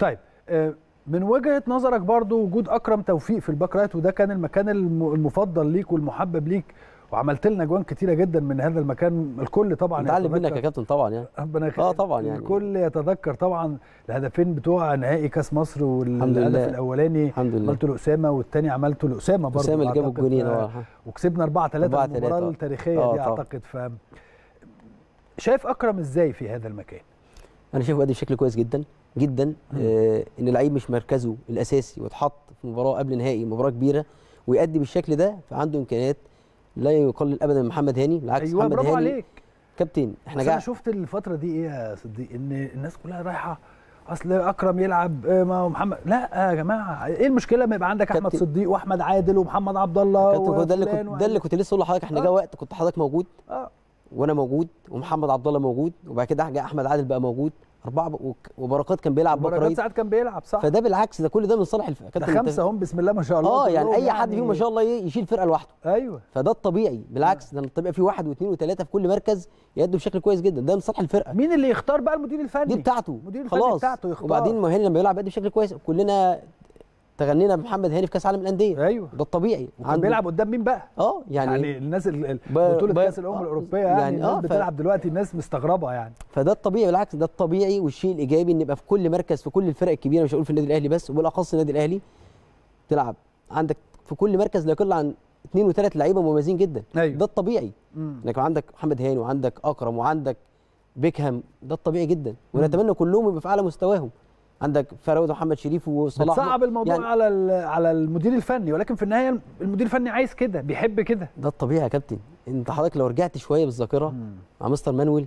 طيب آه، من وجهه نظرك برضو وجود اكرم توفيق في الباك رايت وده كان المكان الم- المفضل ليك والمحبب ليك وعملت لنا اجوان كتيره جدا من هذا المكان الكل طبعا نتعلم منك يتذكر- يا كابتن طبعا يعني ربنا يخليك آه طبعا يعني. الكل يتذكر طبعا الهدفين بتوع نهائي كاس مصر الحمد والهدف لله. الاولاني الحمد لله عملته لاسامه والثاني عملته لاسامه برضه اسامه اللي جاب أعتقد. الجونين ف- اه وكسبنا 4 3 4-3 المباراه آه. التاريخيه آه دي طبعا. اعتقد ف شايف اكرم ازاي في هذا المكان انا شايفه بيأدي بشكل كويس جدا جدا آه ان لعيب مش مركزه الاساسي واتحط في مباراه قبل نهائي مباراه كبيره ويأدي بالشكل ده فعنده امكانيات لا يقلل ابدا من محمد هاني بالعكس ايوه محمد برافو هاني عليك كابتن احنا بس انا جاي شفت الفتره دي ايه يا صديق ان الناس كلها رايحه اصل اكرم يلعب آه، ما هو محمد لا يا جماعه ايه المشكله ما يبقى عندك احمد كابتن- صديق واحمد عادل ومحمد عبد الله كابتن هو ده اللي وفلان كنت ده اللي كنت لسه اقول لحضرتك احنا آه. جه وقت كنت حضرتك موجود اه وانا موجود ومحمد عبد الله موجود وبعد كده جه احمد عادل بقى موجود اربعه ب- وك- وبركات كان بيلعب باك بركات رايت ساعات كان بيلعب صح فده بالعكس ده كل ده من صالح الف... ده كابتن أنت- خمسه هم بسم الله ما شاء الله اه يعني كلهم اي حد فيهم ما شاء الله ي- يشيل فرقه لوحده ايوه فده الطبيعي بالعكس ده الطبيعي في واحد واثنين وثلاثه في كل مركز يأدوا بشكل كويس جدا ده من صالح الفرقه مين اللي يختار بقى المدير الفني دي بتاعته المدير الفني خلاص بتاعته يختار وبعدين ما هاني لما يلعب يأدي بشكل كويس كلنا تغنينا بمحمد هاني في كاس عالم الانديه ايوه ده الطبيعي وكان عنده- بيلعب قدام مين بقى اه يعني, يعني, يعني الناس ال- ال- ب- بطوله ب- كاس الامم آه، الاوروبيه يعني, يعني الناس آه، ف- بتلعب دلوقتي الناس مستغربه يعني فده الطبيعي بالعكس ده الطبيعي والشيء الايجابي ان يبقى في كل مركز في كل الفرق الكبيره مش هقول في النادي الاهلي بس وبالاخص النادي الاهلي تلعب عندك في كل مركز لا يقل عن اثنين وثلاث لعيبه مميزين جدا ايوه ده الطبيعي مم. انك عندك محمد هاني وعندك اكرم وعندك بيكهام ده الطبيعي جدا ونتمنى كلهم يبقى في اعلى مستواهم عندك فراود محمد شريف وصلاح بتصعب الموضوع يعني على ال- على المدير الفني ولكن في النهايه المدير الفني عايز كده بيحب كده ده الطبيعي يا كابتن انت حضرتك لو رجعت شويه بالذاكره مع مستر مانويل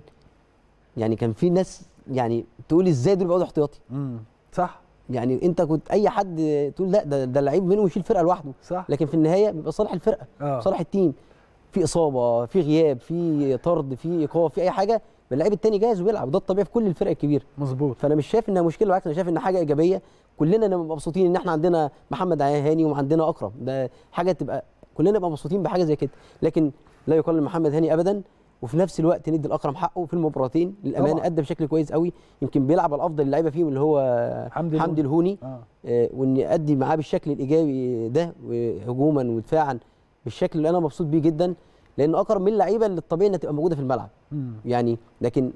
يعني كان في ناس يعني تقول ازاي دول بيقعدوا احتياطي مم. صح يعني انت كنت اي حد تقول لا ده ده لعيب منهم يشيل فرقه لوحده صح لكن في النهايه بيبقى صالح الفرقه اه صالح التيم في اصابه في غياب في طرد في ايقاف في اي حاجه اللعيب التاني جاهز وبيلعب وده الطبيعي في كل الفرق الكبيره مظبوط فانا مش شايف انها مشكله بالعكس انا شايف انها حاجه ايجابيه كلنا نبقى مبسوطين ان احنا عندنا محمد هاني وعندنا اكرم ده حاجه تبقى كلنا نبقى مبسوطين بحاجه زي كده لكن لا يقلل محمد هاني ابدا وفي نفس الوقت ندي الاكرم حقه في المباراتين للامانه طبعاً. ادى بشكل كويس قوي يمكن بيلعب على افضل اللعيبه فيهم اللي هو حمدي حمدي الهوني اه آه، وان ادي معاه بالشكل الايجابي ده هجوما ودفاعا بالشكل اللي انا مبسوط بيه جدا لان اكرم من اللعيبه اللي الطبيعي انها تبقى موجوده في الملعب مم. يعني لكن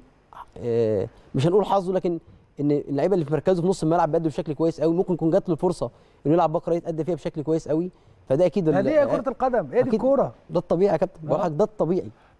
آه، مش هنقول حظه لكن ان اللعيبه اللي في مركزه في نص الملعب بيأدوا بشكل كويس قوي ممكن يكون جات له الفرصه انه يلعب باك رايت ادى فيها بشكل كويس قوي فده اكيد هذه هي كره القدم هي دي أكيد. الكوره ده الطبيعي يا كابتن بقول آه. لك ده الطبيعي